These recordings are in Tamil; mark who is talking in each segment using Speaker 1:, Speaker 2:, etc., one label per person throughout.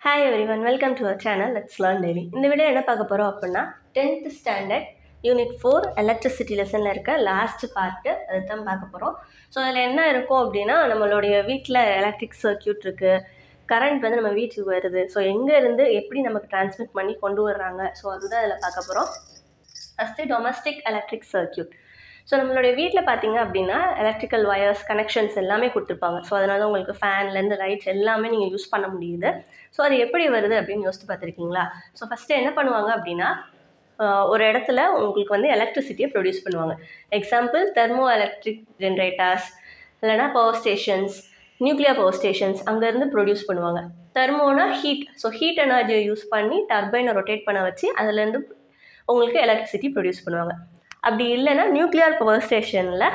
Speaker 1: hi every welcome to our channel let's learn daily இந்த வீடியோ என்ன பார்க்க போகிறோம் அப்படின்னா tenth standard unit four electricity லெசனில் இருக்க லாஸ்ட் பார்ட்டு அதுதான் பார்க்க போகிறோம் ஸோ அதில் என்ன இருக்கும் அப்படின்னா நம்மளுடைய வீட்டில் எலக்ட்ரிக் சர்க்கியூட் இருக்குது கரண்ட் வந்து நம்ம வீட்டுக்கு வருது ஸோ எங்கே இருந்து எப்படி நமக்கு டிரான்ஸ்மிட் பண்ணி கொண்டு வர்றாங்க ஸோ அதுதான் அதில் பார்க்க போகிறோம் first domestic electric circuit so நம்மளுடைய வீட்டில் பார்த்தீங்க அப்படின்னா எலக்ட்ரிக்கல் வயர்ஸ் கனெக்ஷன்ஸ் எல்லாமே கொடுத்துருப்பாங்க ஸோ அதனால உங்களுக்கு ஃபேன்லேருந்து லைட்ஸ் எல்லாமே நீங்கள் யூஸ் பண்ண முடியுது ஸோ அது எப்படி வருது அப்படின்னு யோசித்து பார்த்துருக்கீங்களா ஸோ ஃபஸ்ட்டு என்ன பண்ணுவாங்க அப்படின்னா ஆஹ் ஒரு இடத்துல உங்களுக்கு வந்து எலக்ட்ரிசிட்டியை ப்ரொடியூஸ் பண்ணுவாங்க எக்ஸாம்பிள் தெர்மோ எலக்ட்ரிக் ஜென்ரேட்டர்ஸ் இல்லைனா power stations nuclear power stations அங்கேருந்து ப்ரொடியூஸ் பண்ணுவாங்க தெர்மோனா ஹீட் ஸோ ஹீட் எனர்ஜியை யூஸ் பண்ணி டர்பைனை ரொட்டேட் பண்ண வச்சு அதுலேருந்து உங்களுக்கு எலக்ட்ரிசிட்டி ப்ரொடியூஸ் பண்ணுவாங்க அப்படி இல்லைன்னா நியூக்ளியர் பவர் ஸ்டேஷனில்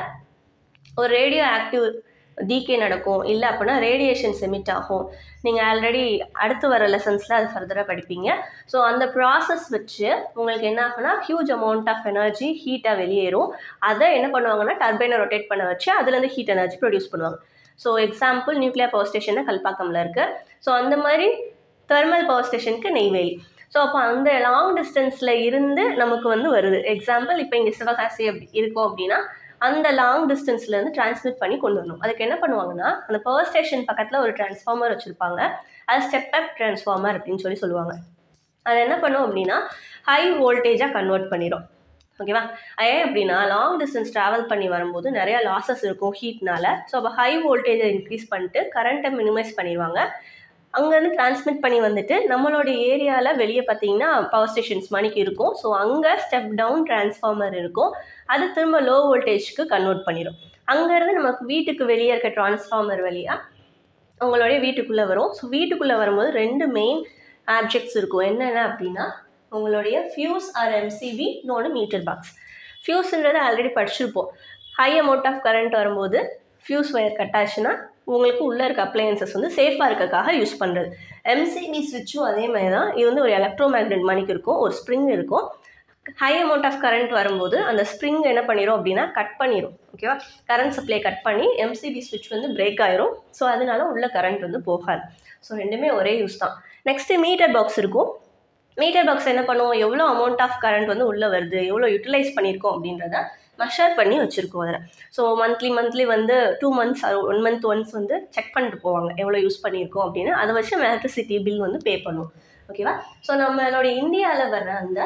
Speaker 1: ஒரு ரேடியோ ஆக்டிவ் டீகே நடக்கும் இல்லை அப்படின்னா ரேடியேஷன்ஸ் எமிட் ஆகும் நீங்கள் ஆல்ரெடி அடுத்து வர லெசன்ஸில் அது ஃபர்தராக படிப்பீங்க ஸோ அந்த ப்ராசஸ் வச்சு உங்களுக்கு என்ன ஆகும்னா ஹியூஜ் அமௌண்ட் ஆஃப் எனர்ஜி ஹீட்டாக வெளியேறும் அதை என்ன பண்ணுவாங்கன்னா டர்பைனை ரொட்டேட் பண்ண வச்சு அதுலேருந்து ஹீட் எனர்ஜி ப்ரொடியூஸ் பண்ணுவாங்க so example nuclear power station கல்பாக்கமில் இருக்குது ஸோ அந்த மாதிரி தெர்மல் பவர் ஸ்டேஷனுக்கு நெய்வேலி ஸோ அப்போ அந்த லாங் டிஸ்டன்ஸில் இருந்து நமக்கு வந்து வருது எக்ஸாம்பிள் இப்போ இங்கே சிவகாசி அப்படி இருக்கோம் அப்படின்னா அந்த லாங் டிஸ்டன்ஸ்லேருந்து டிரான்ஸ்மிட் பண்ணி கொண்டு வரணும் அதுக்கு என்ன பண்ணுவாங்கன்னா அந்த பவர் ஸ்டேஷன் பக்கத்தில் ஒரு டிரான்ஸ்ஃபார்மர் வச்சுருப்பாங்க அது ஸ்டெப் அப் டிரான்ஸ்ஃபார்மர் அப்படின்னு சொல்லி சொல்லுவாங்க அது என்ன பண்ணும் அப்படின்னா ஹை வோல்டேஜாக கன்வெர்ட் பண்ணிடும் ஓகேவா ஏன் அப்படின்னா லாங் டிஸ்டன்ஸ் ட்ராவல் பண்ணி வரும்போது நிறைய லாசஸ் இருக்கும் ஹீட்னால ஸோ அப்போ ஹை வோல்டேஜை இன்க்ரீஸ் பண்ணிட்டு கரண்ட்டை மினிமைஸ் பண்ணிடுவாங்க அங்கேருந்து டிரான்ஸ்மிட் பண்ணி வந்துட்டு நம்மளுடைய ஏரியாவில் வெளியே பார்த்தீங்கன்னா பவர் ஸ்டேஷன்ஸ் மணிக்கு இருக்கும் ஸோ அங்கே ஸ்டெப் டவுன் டிரான்ஸ்ஃபார்மர் இருக்கும் அது திரும்ப லோ வோல்டேஜ்க்கு கன்வெர்ட் பண்ணிடும் அங்கேருந்து நமக்கு வீட்டுக்கு வெளியே இருக்க டிரான்ஸ்ஃபார்மர் வழியாக உங்களுடைய வீட்டுக்குள்ளே வரும் ஸோ வீட்டுக்குள்ளே வரும்போது ரெண்டு மெயின் ஆப்ஜெக்ட்ஸ் இருக்கும் என்னென்ன அப்படின்னா உங்களுடைய ஃபியூஸ் ஆர் எம்சிபி இன்னொன்று மீட்டர் பாக்ஸ் ஃபியூஸ்ன்றது ஆல்ரெடி படிச்சிருப்போம் ஹை அமௌண்ட் ஆஃப் கரண்ட் வரும்போது ஃபியூஸ் ஒயர் கட் ஆச்சுன்னா உங்களுக்கு உள்ளே இருக்க அப்ளையன்சஸ் வந்து சேஃபாக இருக்கக்காக யூஸ் பண்ணுறது எம்சிபி ஸ்விட்சும் அதே மாதிரி தான் இது வந்து ஒரு எலக்ட்ரோ மேக்னெட் மணிக்கு இருக்கும் ஒரு ஸ்ப்ரிங் இருக்கும் ஹை அமௌண்ட் ஆஃப் கரண்ட் வரும்போது அந்த ஸ்ப்ரிங் என்ன பண்ணிடும் அப்படின்னா கட் பண்ணிடும் ஓகேவா கரண்ட் சப்ளை கட் பண்ணி எம்சிபி ஸ்விட்ச் வந்து பிரேக் ஆயிரும் ஸோ அதனால உள்ள கரண்ட் வந்து போகாது ஸோ ரெண்டுமே ஒரே யூஸ் தான் நெக்ஸ்ட்டு மீட்டர் பாக்ஸ் இருக்கும் மீட்டர் பாக்ஸ் என்ன பண்ணுவோம் எவ்வளோ அமௌண்ட் ஆஃப் கரண்ட் வந்து உள்ளே வருது எவ்வளோ யூட்டிலைஸ் பண்ணியிருக்கோம் அப்படின்றத மெஷர் பண்ணி வச்சுருக்கோம் அதில் ஸோ மந்த்லி மந்த்லி வந்து two months one month once வந்து செக் பண்ணிட்டு போவாங்க எவ்வளோ யூஸ் பண்ணியிருக்கோம் அப்படின்னு அதை வச்சு எலக்ட்ரிசிட்டி பில் வந்து பே பண்ணுவோம் ஓகேவா ஸோ நம்மளோட இந்தியாவில் வர்ற அந்த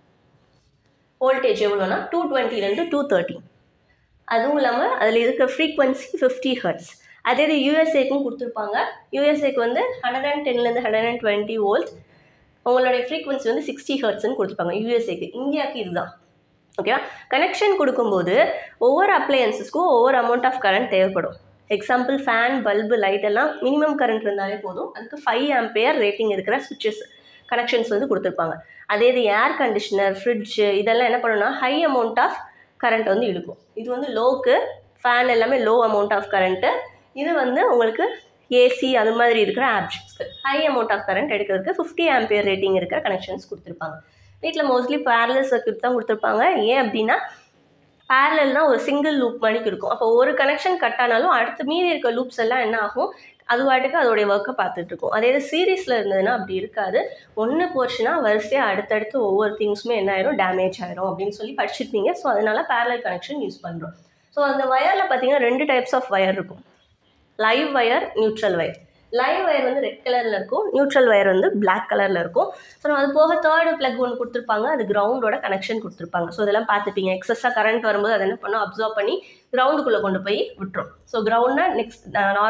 Speaker 1: வோல்டேஜ் எவ்வளோனா டூ டுவெண்ட்டிலேருந்து டூ தேர்ட்டி அதுவும் இல்லாமல் அதில் இருக்கிற ஃப்ரீக்வன்சி ஃபிஃப்டி ஹர்ட்ஸ் அதே இது யூஎஸ்ஏக்கும் கொடுத்துருப்பாங்க யூஎஸ்ஏக்கு வந்து ஹண்ட்ரட் அண்ட் டென்லேருந்து ஹண்ட்ரட் அண்ட் டுவெண்ட்டி வோல்ட் உங்களுடைய ஃப்ரீக்வன்சி வந்து சிக்ஸ்டி ஹர்ட்ஸ்னு கொடுத்துருப்பாங்க யூஎஸ்ஏக்கு இந்தியாவுக்கு இதுதான் ஓகேவா கனெக்ஷன் கொடுக்கும்போது ஒவ்வொரு அப்ளையன்ஸஸ்க்கும் ஒவ்வொரு அமௌண்ட் ஆஃப் கரண்ட் தேவைப்படும் எக்ஸாம்பிள் ஃபேன் பல்பு லைட் எல்லாம் மினிமம் கரண்ட் இருந்தாலே போதும் அதுக்கு ஃபைவ் ஆம்பியர் ரேட்டிங் இருக்கிற சுவிட்சஸ் கனெக்ஷன்ஸ் வந்து கொடுத்துருப்பாங்க அதே இது ஏர் கண்டிஷனர் ஃப்ரிட்ஜு இதெல்லாம் என்ன பண்ணுன்னா ஹை அமௌண்ட் ஆஃப் கரண்ட் வந்து இழுக்கும் இது வந்து லோக்கு ஃபேன் எல்லாமே லோ அமௌண்ட் ஆஃப் கரண்ட்டு இது வந்து உங்களுக்கு ஏசி அது மாதிரி இருக்கிற ஆப்ஷன்ஸ்க்கு ஹை அமௌண்ட் ஆஃப் கரண்ட் எடுக்கிறதுக்கு ஃபிஃப்டி ஆம்பியர் ரேட்டிங் இருக்கிற கனெக்ஷன்ஸ் கொடுத்துருப்பாங்க வீட்டில் மோஸ்ட்லி பேரலல் சர்க்கியூட் தான் கொடுத்துருப்பாங்க ஏன் அப்படின்னா பேரலல்னா ஒரு சிங்கிள் லூப் மணிக்கு இருக்கும் அப்போ ஒரு கனெக்ஷன் கட் ஆனாலும் அடுத்து மீதி இருக்க லூப்ஸ் எல்லாம் என்ன ஆகும் அது வாட்டுக்கு அதோடைய ஒர்க்கை பார்த்துட்டு இருக்கும் அதே இது சீரீஸில் இருந்ததுன்னா அப்படி இருக்காது ஒன்று போச்சுன்னா வரிசையாக அடுத்தடுத்து ஒவ்வொரு திங்ஸுமே என்ன ஆயிரும் டேமேஜ் ஆயிரும் அப்படின்னு சொல்லி படிச்சிருப்பீங்க ஸோ அதனால பேரலல் கனெக்ஷன் யூஸ் பண்ணுறோம் ஸோ அந்த வயரில் பார்த்தீங்கன்னா ரெண்டு டைப்ஸ் ஆஃப் வயர் இருக்கும் live wire neutral wire live wire வந்து ரெட் கலரில் இருக்கும் நியூட்ரல் வயர் வந்து பிளாக் கலரில் இருக்கும் ஸோ அது போக தேர்டு ப்ளக் ஒன்று கொடுத்துருப்பாங்க அது கிரவுண்டோட கனெக்ஷன் கொடுத்துருப்பாங்க ஸோ இதெல்லாம் பார்த்துப்பீங்க எக்ஸஸாக கரண்ட் வரும்போது அதை என்ன பண்ணும் அப்சர்வ் பண்ணி கிரவுண்டுக்குள்ளே கொண்டு போய் விட்டுரும் ஸோ கிரவுண்ட்னா நெக்ஸ்ட்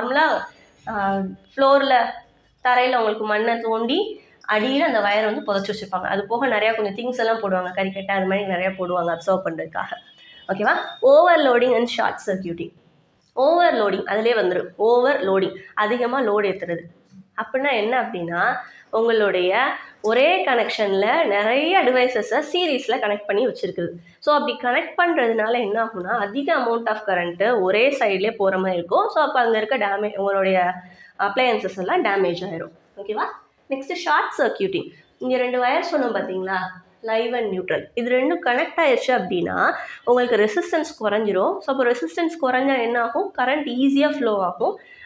Speaker 1: நார்மலாக ஃப்ளோரில் தரையில் உங்களுக்கு மண்ணை தோண்டி அடியில் அந்த வயரை வந்து புதைச்சி வச்சுருப்பாங்க அது போக நிறையா கொஞ்சம் திங்ஸ் எல்லாம் போடுவாங்க கறிக்கட்டை அது மாதிரி நிறையா போடுவாங்க அப்சர்வ் பண்ணுறதுக்காக ஓகேவா overloading and short circuiting overloading அதிலே வந்துடும் ஓவர் லோடிங் அதிகமாக லோடு ஏற்றுறது அப்படின்னா என்ன அப்படின்னா உங்களுடைய ஒரே கனெக்ஷனில் நிறைய டிவைசஸை சீரீஸில் கனெக்ட் பண்ணி வச்சுருக்குது ஸோ அப்படி கனெக்ட் பண்ணுறதுனால என்ன ஆகும்னா அதிக அமௌண்ட் ஆஃப் கரண்ட்டு ஒரே சைட்லேயே போகிற மாதிரி இருக்கும் ஸோ அப்போ அங்கே இருக்க டேமேஜ் உங்களுடைய அப்ளையன்சஸ் எல்லாம் டேமேஜ் ஆயிரும் ஓகேவா நெக்ஸ்ட்டு ஷார்ட் சர்க்கியூட்டிங் இங்கே ரெண்டு வயர் சொன்னோம் பார்த்தீங்களா லைவ் அண்ட் நியூட்ரல் இது ரெண்டும் கனெக்ட் ஆயிடுச்சு அப்படின்னா உங்களுக்கு ரெசிஸ்டன்ஸ் குறைஞ்சிரும் ஸோ அப்போ ரெசிஸ்டன்ஸ் குறைஞ்சா என்ன ஆகும் கரண்ட் ஈஸியாக ஃப்ளோ ஆகும்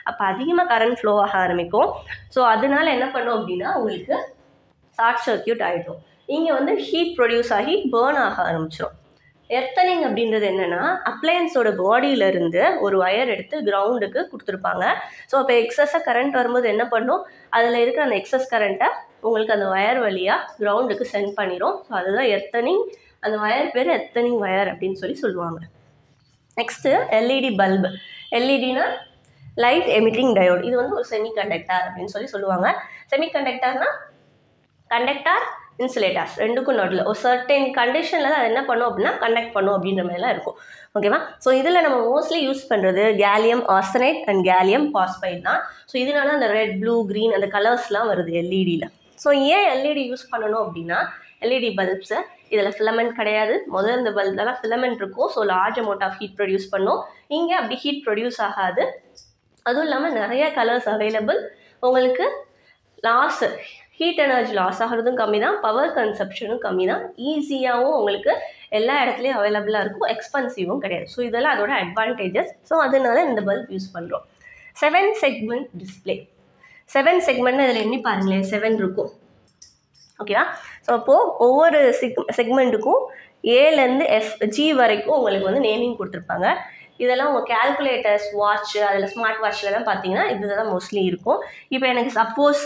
Speaker 1: அப்போ அதிகமாக கரண்ட் ஃப்ளோ ஆக ஆரம்பிக்கும் ஸோ அதனால என்ன பண்ணும் அப்படின்னா உங்களுக்கு ஷார்ட் சர்க்கியூட் ஆகிடும் இங்கே வந்து ஹீட் ப்ரொடியூஸ் ஆகி பேர்ன் ஆக ஆரம்பிச்சிடும் எர்த்தனிங் அப்படின்றது என்னென்னா அப்ளையன்ஸோட பாடியிலேருந்து ஒரு ஒயர் எடுத்து கிரவுண்டுக்கு கொடுத்துருப்பாங்க ஸோ அப்போ எக்ஸஸாக கரண்ட் வரும்போது என்ன பண்ணும் அதில் இருக்கிற அந்த எக்ஸஸ் கரண்ட்டை உங்களுக்கு அந்த ஒயர் வழியாக கிரவுண்டுக்கு சென்ட் பண்ணிடும் ஸோ அதுதான் எர்த்தனிங் அந்த ஒயர் பேர் எர்த்தனிங் ஒயர் அப்படின்னு சொல்லி சொல்லுவாங்க நெக்ஸ்ட்டு எல்இடி பல்பு எல்இடினா லைட் எமிட்டிங் டயோட் இது வந்து ஒரு செமி கண்டக்டர் அப்படின்னு சொல்லி சொல்லுவாங்க செமி கண்டக்டர்னா கண்டக்டர் இன்சுலேட்டர்ஸ் ரெண்டுக்கும் நடுவில் ஒரு சர்டன் கண்டிஷனில் அது என்ன பண்ணும் அப்படின்னா கண்டக்ட் பண்ணும் அப்படின்ற மாதிரிலாம் இருக்கும் ஓகேவா ஸோ இதில் நம்ம மோஸ்ட்லி யூஸ் பண்ணுறது gallium arsenide and gallium phosphide தான் ஸோ இதனால அந்த ரெட் ப்ளூ க்ரீன் அந்த கலர்ஸ்லாம் வருது எல்இடியில் ஸோ ஏன் எல்இடி யூஸ் பண்ணணும் அப்படின்னா எல்இடி பல்ப்ஸை இதில் ஃபிலமெண்ட் கிடையாது முதல்ல இந்த பல்ப்லாம் ஃபிலமெண்ட் இருக்கும் so large amount of heat produce பண்ணும் இங்கே அப்படி ஹீட் ப்ரொடியூஸ் ஆகாது அதுவும் இல்லாமல் நிறைய கலர்ஸ் அவைலபிள் உங்களுக்கு லாஸ் ஹீட் எனர்ஜி லாஸ் ஆகிறதும் கம்மி தான் பவர் கன்சப்ஷனும் கம்மி தான் ஈஸியாகவும் உங்களுக்கு எல்லா இடத்துலையும் அவைலபிளாக இருக்கும் எக்ஸ்பென்சிவும் கிடையாது ஸோ இதெல்லாம் அதோட அட்வான்டேஜஸ் ஸோ அதனால இந்த பல்ப் யூஸ் பண்ணுறோம் seven segment display seven segment இதில் எண்ணி பாருங்களேன் செவன் இருக்கும் ஓகேவா ஸோ அப்போது ஒவ்வொரு செக் செக்மெண்ட்டுக்கும் ஏலேருந்து எஃப் ஜி வரைக்கும் உங்களுக்கு வந்து நேமிங் கொடுத்துருப்பாங்க இதெல்லாம் உங்கள் கேல்குலேட்டர்ஸ் வாட்ச் அதில் ஸ்மார்ட் வாட்ச்லலாம் பார்த்தீங்கன்னா இதுதான் மோஸ்ட்லி இருக்கும் இப்போ எனக்கு சப்போஸ்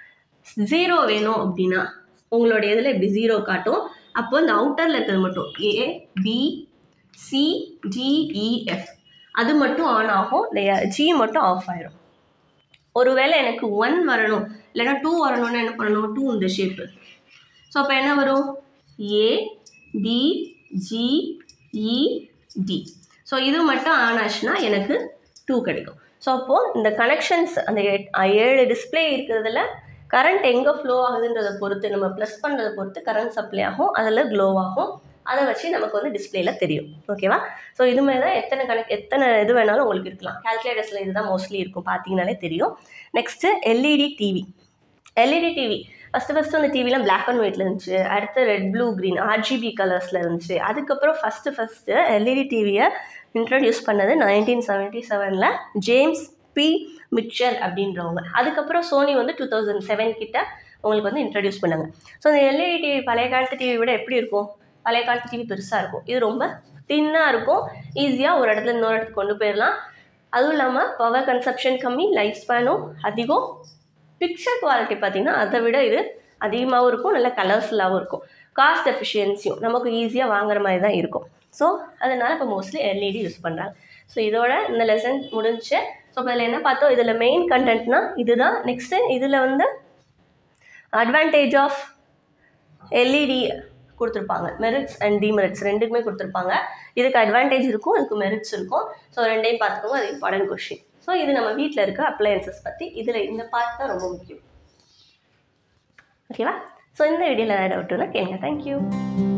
Speaker 1: ஜீரோ வேணும் அப்படின்னா உங்களோட இதில் இப்படி ஜீரோ காட்டும் அப்போ இந்த அவுட்டரில் இருக்கிறது மட்டும் ஏ பி சி டிஇஎஃப் அது மட்டும் ஆன் ஆகும் இந்த ஜி மட்டும் ஆஃப் ஆயிரும் ஒருவேளை எனக்கு ஒன் வரணும் இல்லைன்னா டூ வரணும்னு என்ன பண்ணணும் டூ இந்த ஷேப்பு ஸோ அப்போ என்ன வரும் A D G E D so இது மட்டும் ஆன் ஆச்சுன்னா எனக்கு டூ கிடைக்கும் ஸோ அப்போது இந்த கனெக்ஷன்ஸ் அந்த எட்- ஏழு டிஸ்ப்ளே இருக்கிறதுல கரண்ட் எங்கே ஃப்ளோ ஆகுதுன்றதை பொறுத்து நம்ம ப்ளஸ் பண்ணுறதை பொறுத்து கரண்ட் சப்ளை ஆகும் அதில் க்ளோ ஆகும் அதை வச்சு நமக்கு வந்து டிஸ்பிளேல தெரியும் ஓகேவா ஸோ இது மாதிரி தான் எத்தனை கணக்கு எத்தனை இது வேணாலும் உங்களுக்கு இருக்கலாம் கால்குலேட்டர்ஸில் இதுதான் மோஸ்ட்லி இருக்கும் பார்த்தீங்கனாலே தெரியும் next LED TV LED TV first first அந்த டிவிலாம் பிளாக் அண்ட் ஒயிட்டில் இருந்துச்சு அடுத்து ரெட் ப்ளூ க்ரீன் ஆர்ஜிபி கலர்ஸில் இருந்துச்சு அதுக்கப்புறம் ஃபஸ்ட்டு ஃபஸ்ட்டு எல்இடி டிவியை இன்ட்ரடியூஸ் பண்ணது நைன்டீன் செவன்ட்டி செவனில் ஜேம்ஸ் பி மிட்சல் அப்படின்றவங்க அதுக்கப்புறம் சோனி வந்து டூ தௌசண்ட் செவன் கிட்ட உங்களுக்கு வந்து இன்ட்ரடியூஸ் பண்ணாங்க ஸோ இந்த எல்இடி டிவி பழைய காலத்து டிவி விட எப்படி இருக்கும் பழைய காலத்து டிவி பெருசாக இருக்கும் இது ரொம்ப தின்னாக இருக்கும் ஈஸியாக ஒரு இடத்துல இன்னொரு இடத்துக்கு கொண்டு போயிடலாம் அதுவும் இல்லாமல் பவர் கன்சப்ஷன் கம்மி லைஃப் ஸ்பேனும் அதிகம் பிக்சர் குவாலிட்டி பார்த்திங்கன்னா அதை விட இது அதிகமாகவும் இருக்கும் நல்ல கலர்ஃபுல்லாகவும் இருக்கும் காஸ்ட் எஃபிஷியன்சியும் நமக்கு ஈஸியாக வாங்குற மாதிரி தான் இருக்கும் ஸோ அதனால் இப்போ மோஸ்ட்லி எல்இடி யூஸ் பண்ணுறாங்க ஸோ இதோட இந்த லெசன் முடிஞ்சு ஸோ இப்போ இதில் என்ன பார்த்தோம் இதில் மெயின் கண்டென்ட்னா இதுதான் நெக்ஸ்ட்டு இதில் வந்து அட்வான்டேஜ் ஆஃப் எல்இடி கொடுத்துருப்பாங்க மெரிட்ஸ் அண்ட் டிமெரிட்ஸ் ரெண்டுக்குமே கொடுத்துருப்பாங்க இதுக்கு அட்வான்டேஜ் இருக்கும் இதுக்கு மெரிட்ஸ் இருக்கும் ஸோ ரெண்டையும் பார்த்துக்கோங்க அது இம்பார்ட்டன்ட் கொஷின் ஸோ இது நம்ம வீட்டில் இருக்க அப்ளையன்சஸ் பற்றி இதில் இந்த பார்ட் தான் ரொம்ப முக்கியம் ஓகேவா ஸோ இந்த வீடியோவில் ஏதாவது டவுட்டுன்னா கேளுங்க தேங்க்யூ